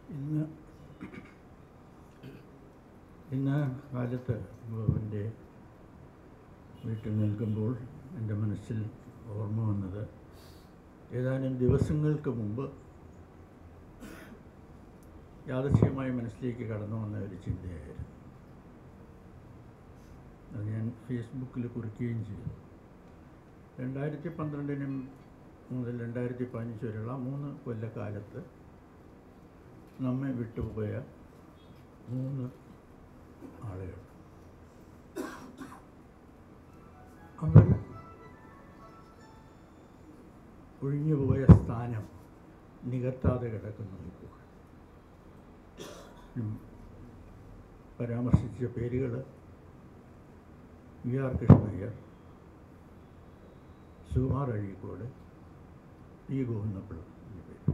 ഇന്ന് ഇന്ന് കാലത്ത് ബോബൻ്റെ വീട്ടിൽ നിൽക്കുമ്പോൾ എൻ്റെ മനസ്സിൽ ഓർമ്മ വന്നത് ഏതാനും ദിവസങ്ങൾക്ക് മുമ്പ് യാദൃശ്യമായി മനസ്സിലേക്ക് കടന്നു വന്ന ഒരു ചിന്തയായിരുന്നു അത് ഞാൻ ഫേസ്ബുക്കിൽ കുറിക്കുകയും ചെയ്തു രണ്ടായിരത്തി പന്ത്രണ്ടിനും മുതൽ രണ്ടായിരത്തി പതിനഞ്ച് വരെയുള്ള മൂന്ന് കൊല്ലക്കാലത്ത് നമ്മെ വിട്ടുപോയ മൂന്ന് ആളുകൾ അവർ ഒഴിഞ്ഞുപോയ സ്ഥാനം നികത്താതെ കിടക്കുന്നു ഇപ്പോൾ ഉം. പരാമർശിച്ച പേരുകൾ V R Krishna Iyer Sukumar Azhikode E Govinda Pillai എന്നീ പേര്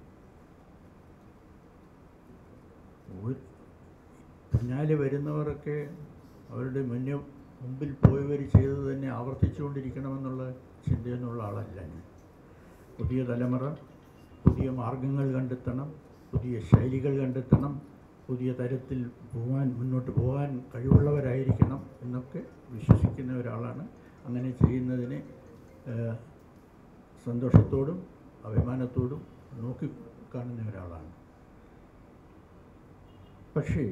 ഒരു- പിന്നാലെ വരുന്നവരൊക്കെ അവരുടെ മുന്നേ മുമ്പിൽ പോയവർ ചെയ്തത് തന്നെ ആവർത്തിച്ചുകൊണ്ടിരിക്കണമെന്നുള്ള ചിന്തയൊന്നുള്ള ആളല്ല ഞാൻ പുതിയ തലമുറ പുതിയ മാർഗങ്ങൾ കണ്ടെത്തണം പുതിയ ശൈലികൾ കണ്ടെത്തണം പുതിയ തരത്തിൽ പോകാൻ മുന്നോട്ട് പോകാൻ കഴിവുള്ളവരായിരിക്കണം എന്നൊക്കെ വിശ്വസിക്കുന്ന ഒരാളാണ് അങ്ങനെ ചെയ്യുന്നതിനെ ഏഹ്, സന്തോഷത്തോടും അഭിമാനത്തോടും നോക്കി കാണുന്ന ഒരാളാണ് പക്ഷേ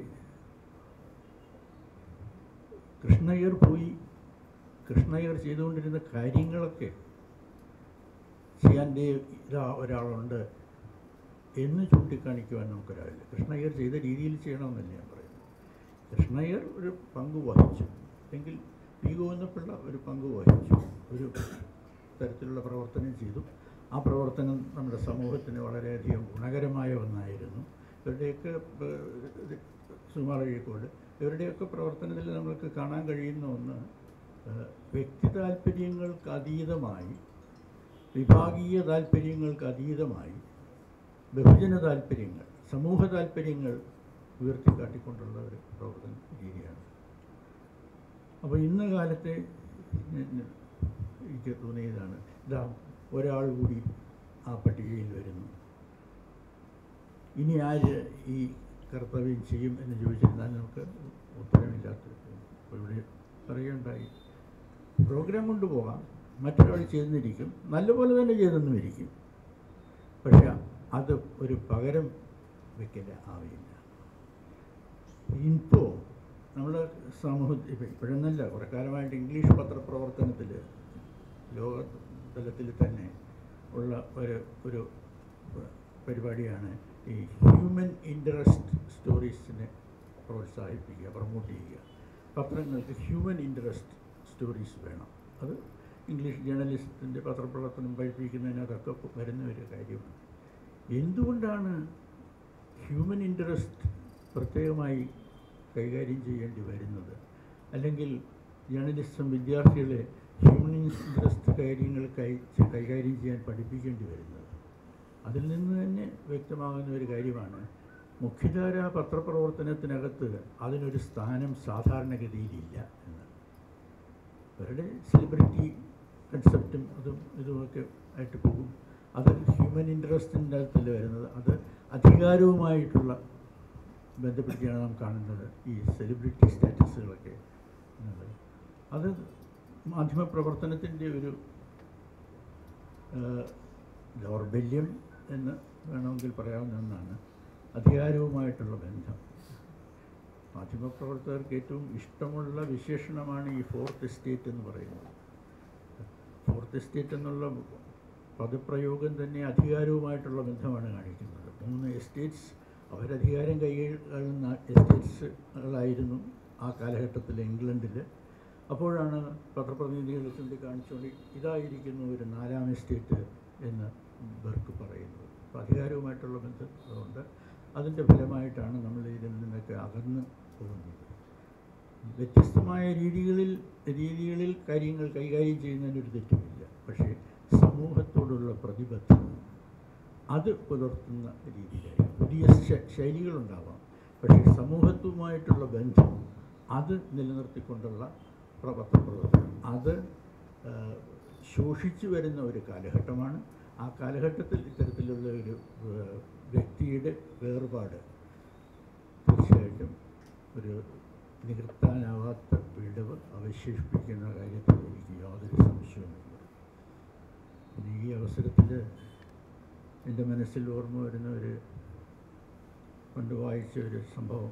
കൃഷ്ണയ്യർ പോയി കൃഷ്ണയ്യർ ചെയ്തുകൊണ്ടിരുന്ന കാര്യങ്ങളൊക്കെ ചെയ്യാൻ ദേ ഇതാ ഒരാളുണ്ട് എന്ന് ചൂണ്ടിക്കാണിക്കുവാൻ നമുക്കൊരാളില്ല കൃഷ്ണയ്യർ ചെയ്ത രീതിയിൽ ചെയ്യണമെന്നല്ല ഞാൻ പറയുന്നത് കൃഷ്ണയ്യർ ഒരു പങ്ക് വഹിച്ചു എങ്കിൽ പി ഗോവിന്ദപിള്ള ഒരു പങ്ക് വഹിച്ചു ഒരു തരത്തിലുള്ള പ്രവർത്തനം ചെയ്തു ആ പ്രവർത്തനം നമ്മുടെ സമൂഹത്തിന് വളരെയധികം ഗുണകരമായ ഒന്നായിരുന്നു ഇവരുടെയൊക്കെ ഏഹ്, സുമാർ അഴീക്കോട് ഇവരുടെയൊക്കെ പ്രവർത്തനത്തിൽ നമുക്ക് കാണാൻ കഴിയുന്ന ഒന്ന് ഏഹ്, വ്യക്തി താല്പര്യങ്ങൾക്ക് അതീതമായി വിഭാഗീയ താല്പര്യങ്ങൾക്ക് അതീതമായി ബഹുജന താല്പര്യങ്ങൾ സമൂഹ താല്പര്യങ്ങൾ ഉയർത്തിക്കാട്ടിക്കൊണ്ടുള്ള ഒരു പ്രവർത്തന രീതിയാണ് അപ്പോൾ ഇന്ന കാലത്തെ ഞാൻ- ഞാൻ- എനിക്ക് തോന്നിയതാണ് ഇതാ ഒരാൾ കൂടി ആ പട്ടികയിൽ വരുന്നു ഇനി ആര് ഈ കർത്തവ്യം ചെയ്യും എന്ന് ചോദിച്ചിരുന്നാൽ നമുക്ക് ഉത്തരമില്ലാത്ത ഇപ്പോൾ ഇവിടെ പറയുകയുണ്ടായി പ്രോഗ്രാം കൊണ്ടുപോകാം മറ്റൊരാൾ ചെയ്തെന്നിരിക്കും നല്ലപോലെ തന്നെ ചെയ്തെന്നും ഇരിക്കും പക്ഷെ അത് ഒരു പകരം വയ്ക്കൽ ആവില്ല ഇപ്പോൾ നമ്മുടെ സമൂഹത്തിൽ ഇപ്പം ഇപ്പോഴൊന്നല്ല കുറേ കാലമായിട്ട് ഇംഗ്ലീഷ് പത്രപ്രവർത്തനത്തിൽ ലോക തലത്തിൽ തന്നെ ഉള്ള ഒരു ഒരു പരിപാടിയാണ് ഈ ഹ്യൂമൻ ഇൻട്രസ്റ്റ് സ്റ്റോറീസിനെ പ്രോത്സാഹിപ്പിക്കുക പ്രൊമോട്ട് ചെയ്യുക പത്രങ്ങൾക്ക് ഹ്യൂമൻ ഇൻട്രസ്റ്റ് സ്റ്റോറീസ് വേണം അത് ഇംഗ്ലീഷ് ജേർണലിസ്റ്റിൻ്റെ പത്രപ്രവർത്തനം പഠിപ്പിക്കുന്നതിനകത്തൊക്കെ വരുന്ന ഒരു കാര്യമാണ് എന്തുകൊണ്ടാണ് ഹ്യൂമൻ ഇൻട്രസ്റ്റ് പ്രത്യേകമായി കൈകാര്യം ചെയ്യേണ്ടി വരുന്നത് അല്ലെങ്കിൽ ജേർണലിസം വിദ്യാർത്ഥികളെ ഹ്യൂമൻ ഇൻട്രസ്റ്റ് കാര്യങ്ങൾ കൈ കൈകാര്യം ചെയ്യാൻ പഠിപ്പിക്കേണ്ടി വരുന്നത് അതിൽ നിന്ന് തന്നെ വ്യക്തമാകുന്ന ഒരു കാര്യമാണ് മുഖ്യധാര പത്രപ്രവർത്തനത്തിനകത്ത് അതിനൊരു സ്ഥാനം സാധാരണഗതിയിലില്ല എന്ന് അവരുടെ സെലിബ്രിറ്റി കൺസെപ്റ്റും അതും ഇതുമൊക്കെ ആയിട്ട് പോകും അത് ഹ്യൂമൻ ഇൻട്രസ്റ്റിൻ്റെ അകത്തല്ല വരുന്നത് അത് അധികാരവുമായിട്ടുള്ള ബന്ധപ്പെടുത്തിയാണ് നാം കാണുന്നത് ഈ സെലിബ്രിറ്റി സ്റ്റാറ്റസുകളൊക്കെ എന്നുള്ളത് അത് മാധ്യമപ്രവർത്തനത്തിൻ്റെ ഒരു ആ, ദൗർബല്യം എന്ന് വേണമെങ്കിൽ പറയാവുന്ന ഒന്നാണ് അധികാരവുമായിട്ടുള്ള ബന്ധം മാധ്യമപ്രവർത്തകർക്ക് ഏറ്റവും ഇഷ്ടമുള്ള വിശേഷണമാണ് ഈ ഫോർത്ത് എസ്റ്റേറ്റ് എന്ന് പറയുന്നത് ഫോർത്ത് എസ്റ്റേറ്റ് എന്നുള്ള പദപ്രയോഗം തന്നെ അധികാരവുമായിട്ടുള്ള ബന്ധമാണ് കാണിക്കുന്നത് മൂന്ന് എസ്റ്റേറ്റ്സ് അവരധികാരം കൈകാഴുന്ന എസ്റ്റേറ്റ്സുകളായിരുന്നു ആ കാലഘട്ടത്തിൽ ഇംഗ്ലണ്ടിൽ അപ്പോഴാണ് പത്രപ്രതിനിധികൾ ചൂണ്ടിക്കാണിച്ചുകൊണ്ട് ഇതായിരിക്കുന്നു ഒരു നാലാം എസ്റ്റേറ്റ് എന്ന് ബർക്ക് പറയുന്നത് അപ്പോൾ അധികാരവുമായിട്ടുള്ള ബന്ധം അതുകൊണ്ട് അതിൻ്റെ ഫലമായിട്ടാണ് നമ്മൾ ഇതിൽ നിന്നൊക്കെ അകന്ന് പോകുന്നത് വ്യത്യസ്തമായ രീതികളിൽ രീതികളിൽ കാര്യങ്ങൾ കൈകാര്യം ചെയ്യുന്നതിനൊരു തെറ്റുമില്ല പക്ഷേ സമൂഹത്തോടുള്ള പ്രതിബദ്ധത അത് പുലർത്തുന്ന രീതിയിലായി പുതിയ ശ- ശൈലികളുണ്ടാവാം പക്ഷേ സമൂഹത്തുമായിട്ടുള്ള ബന്ധം അത് നിലനിർത്തിക്കൊണ്ടുള്ള പ്ര- പത്രപ്രവർത്തനം അത് ആ, ശോഷിച്ചു വരുന്ന ഒരു കാലഘട്ടമാണ് ആ കാലഘട്ടത്തിൽ ഇത്തരത്തിലുള്ള ഒരു ആ, വ്യക്തിയുടെ വേർപാട് തീർച്ചയായിട്ടും ഒരു നികർത്താനാവാത്ത വിടവ് അവശേഷിപ്പിക്കുന്ന കാര്യത്തിൽ എനിക്ക് യാതൊരു സംശയവുമില്ല പിന്നെ ഈ അവസരത്തിൽ എൻ്റെ മനസ്സിൽ ഓർമ്മ വരുന്ന ഒരു പണ്ട് വായിച്ച ഒരു സംഭവം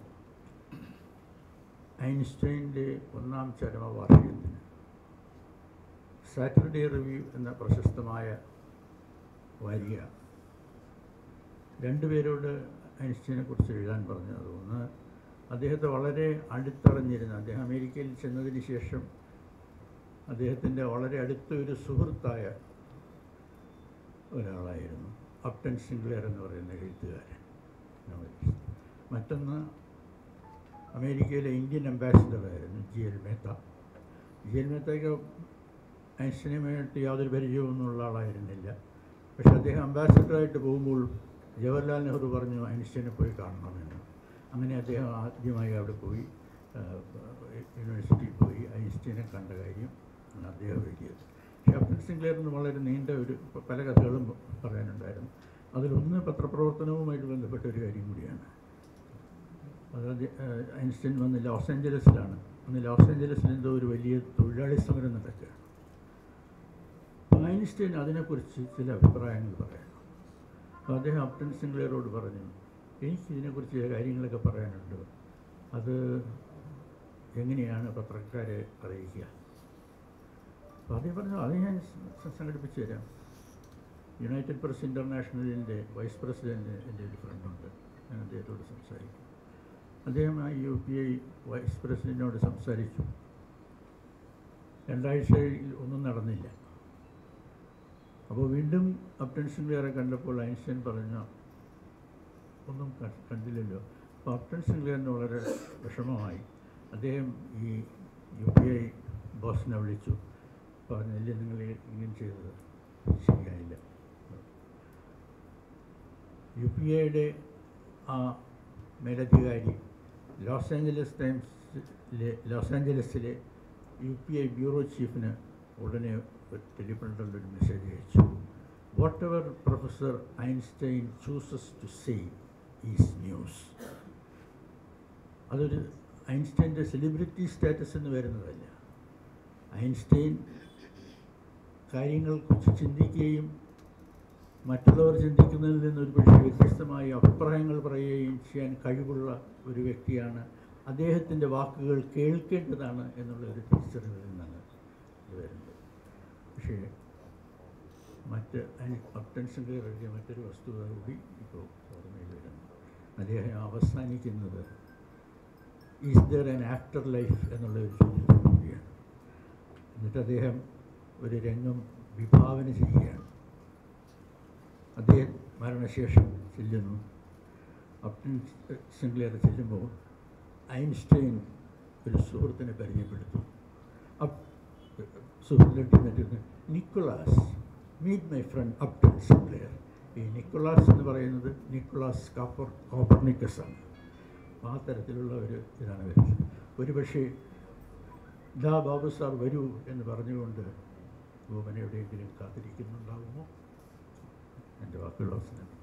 ഐൻസ്റ്റൈൻ്റെ ഒന്നാം ചരമവാർഷികത്തിന് സാറ്റർഡേ റിവ്യൂ എന്ന പ്രശസ്തമായ വാരിക രണ്ടുപേരോട് ഐൻസ്റ്റൈനെ കുറിച്ച് എഴുതാൻ പറഞ്ഞത് ഒന്ന് അദ്ദേഹത്തെ വളരെ അടുത്തറിഞ്ഞിരുന്ന അദ്ദേഹം അമേരിക്കയിൽ ചെന്നതിന് ശേഷം അദ്ദേഹത്തിൻ്റെ വളരെ അടുത്ത ഒരു സുഹൃത്തായ ഒരാളായിരുന്നു അപ്റ്റൻ സിംഗ്ലെയർ എന്ന് പറയുന്ന എഴുത്തുകാരൻ നോവലിസ്റ്റ് മറ്റൊന്ന് അമേരിക്കയിലെ ഇന്ത്യൻ അംബാസിഡറായിരുന്നു G L Mehta G L മേത്തയ്ക്ക് ഐൻസ്റ്റൈനുമായിട്ട് യാതൊരു പരിചയമൊന്നുമുള്ള ആളായിരുന്നില്ല പക്ഷെ അദ്ദേഹം അംബാസിഡറായിട്ട് പോകുമ്പോൾ ജവഹർലാൽ നെഹ്റു പറഞ്ഞു ഐൻസ്റ്റൈനെ പോയി കാണണമെന്ന് അങ്ങനെ അദ്ദേഹം ആദ്യമായി അവിടെ പോയി ആ, യൂണിവേഴ്സിറ്റിയിൽ പോയി ഐൻസ്റ്റൈനെ കണ്ട കാര്യം ആണ് അദ്ദേഹം എഴുതിയത് ക്യാപ്റ്റൻ സിംഗ്ലെയറിന് വളരെ നീണ്ട ഒരു പല കഥകളും പറയാനുണ്ടായിരുന്നു അതിലൊന്ന് പത്രപ്രവർത്തനവുമായിട്ട് ബന്ധപ്പെട്ട ഒരു കാര്യം കൂടിയാണ് അതായത് ഏഹ്, ഐൻസ്റ്റൈൻ വന്ന് ലോസ് ഏഞ്ചലസിലാണ് അന്ന് ലോസ് ഏഞ്ചലസിൽ എന്തോ ഒരു വലിയ തൊഴിലാളി സമരം നടക്കുകയാണ് അപ്പോൾ ഐൻസ്റ്റൈൻ അതിനെക്കുറിച്ച് ചില അഭിപ്രായങ്ങൾ പറയുന്നു അപ്പോൾ അദ്ദേഹം അപ്റ്റൻ സിംഗ്ലെയറോട് പറഞ്ഞു എനിക്ക് ഇതിനെക്കുറിച്ച് ചില കാര്യങ്ങളൊക്കെ പറയാനുണ്ട് അത് എങ്ങനെയാണ് പത്രക്കാരെ അറിയിക്കുക അപ്പോൾ അദ്ദേഹം പറഞ്ഞു അത് ഞാൻ സ- സംഘടിപ്പിച്ചു തരാം യുണൈറ്റഡ് പ്രസ് ഇൻ്റർനാഷണലിൻ്റെ വൈസ് പ്രസിഡൻറ്റ് എൻ്റെ ഒരു ഫ്രണ്ടുണ്ട് ഞാൻ അദ്ദേഹത്തോട് സംസാരിക്കും അദ്ദേഹം ആ യു പി ഐ വൈസ് പ്രസിഡൻറ്റിനോട് സംസാരിച്ചു രണ്ടാഴ്ചയിൽ ഒന്നും നടന്നില്ല അപ്പോൾ വീണ്ടും അപ്റ്റൻ സിംഗ്ലിയറെ കണ്ടപ്പോൾ ഐൻസ്റ്റൈൻ പറഞ്ഞു ഒന്നും ക- കണ്ടില്ലല്ലോ അപ്പോൾ അപ്റ്റൻ സിംഗ്ലിയറിന് വളരെ വിഷമമായി അദ്ദേഹം ഈ യു പി ഐ ബോസിനെ വിളിച്ചു പറഞ്ഞില്ല നിങ്ങൾ ഇങ്ങനെ ചെയ്തത് ശരിയായില്ല യു പി ഐയുടെ ആ മേലധികാരി ലോസ് ആഞ്ചലസ് ടൈംസിലെ ലോസ് ആഞ്ചലസിലെ യു പി ഐ ബ്യൂറോ ചീഫിന് ഉടനെ ടെലിഫോണിലുള്ള ഒരു മെസ്സേജ് അയച്ചു whatever professor Einstein chooses to say is news അതൊരു ഐൻസ്റ്റൈൻ്റെ സെലിബ്രിറ്റി സ്റ്റാറ്റസ് എന്ന് വരുന്നതല്ല ഐൻസ്റ്റൈൻ കാര്യങ്ങളെക്കുറിച്ച് ചിന്തിക്കുകയും മറ്റുള്ളവർ ചിന്തിക്കുന്നതിൽ നിന്ന് ഒരു പക്ഷേ വ്യത്യസ്തമായ അഭിപ്രായങ്ങൾ പറയുകയും ചെയ്യാൻ കഴിവുള്ള ഒരു വ്യക്തിയാണ് അദ്ദേഹത്തിൻ്റെ വാക്കുകൾ കേൾക്കേണ്ടതാണ് എന്നുള്ള ഒരു തിരിച്ചറിവിൽ നിന്നാണ് ഇത് വരുന്നത് പക്ഷേ മറ്റ് അപ്റ്റൻഷൻ്റെ എഴുതിയ മറ്റൊരു വസ്തുത കൂടി ഇപ്പോൾ ഓർമ്മയിൽ വരുന്നു അദ്ദേഹം അവസാനിക്കുന്നത് is there an afterlife എന്നുള്ള ഒരു ചോദ്യത്തോടു കൂടിയാണ് എന്നിട്ട് അദ്ദേഹം ഒരു രംഗം വിഭാവന ചെയ്യുകയാണ് അദ്ദേഹം മരണശേഷം ചെല്ലുന്നു അപ്റ്റൻ സിംഗ്ലിയർ ചെല്ലുമ്പോൾ ഐൻസ്റ്റൈൻ ഒരു സുഹൃത്തിനെ പരിചയപ്പെടുത്തും അപ് സുഹൃത്തിൻ്റെ എന്നിട്ട് Nicholas meet my friend Upton Sinclair ഈ നിക്കോളാസ് എന്ന് പറയുന്നത് നിക്കോളാസ് കാപ്പർ കോപ്പർണിക്കസ് ആണ് ആ തരത്തിലുള്ള ഒരു ഇതാണ് വരുന്നത് ഒരുപക്ഷെ ദാ ബാബു സാർ വരൂ എന്ന് പറഞ്ഞുകൊണ്ട് ഭൂമന എവിടെയെങ്കിലും കാത്തിരിക്കുന്നുണ്ടാകുമോ എൻ്റെ വാക്കുകൾ അവസാനം